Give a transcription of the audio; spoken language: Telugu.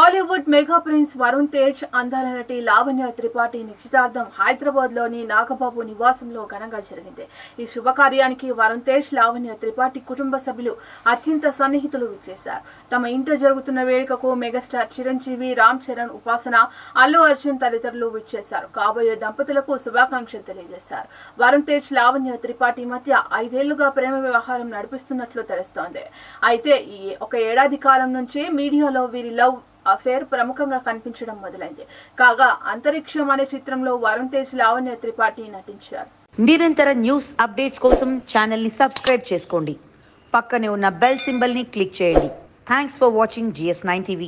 బాలీవుడ్ మెగా ప్రిన్స్ వరుణ్ తేజ్ అందాల నటి లావణ్య త్రిపాఠి నిశ్చితార్థం హైదరాబాద్ లోని నాగబాబు నివాసంలో ఘనంగా జరిగింది ఈ శుభకార్యానికి వరుణ్ తేజ్ లావణ్య త్రిపాఠి కుటుంబ సభ్యులు అత్యంత సన్నిహితులు విచ్చేశారు తమ ఇంట జరుగుతున్న వేడుకకు మెగాస్టార్ చిరంజీవి రామ్ చరణ్ ఉపాసన అల్లు అర్జున్ తదితరులు విచ్చేశారు కాబోయే దంపతులకు శుభాకాంక్షలు తెలియజేశారు వరుణ్ తేజ్ లావణ్య త్రిపాఠి మధ్య ఐదేళ్లుగా ప్రేమ వ్యవహారం నడిపిస్తున్నట్లు తెలుస్తోంది అయితే ఈ ఒక ఏడాది కాలం నుంచి మీడియాలో వీరి లవ్ అఫేర్ ప్రముఖంగా కనిపించడం మొదలైంది కాగా అంతరిక్షం అనే చిత్రంలో వరుణ్ తేజ్ లావణ్య త్రిపాఠి నటించారు నిరంతర న్యూస్ అప్డేట్స్ కోసం ఛానల్ని సబ్స్క్రైబ్ చేసుకోండి పక్కనే ఉన్న బెల్ సింబల్ని క్లిక్ చేయండి thanks for watching GS nine TV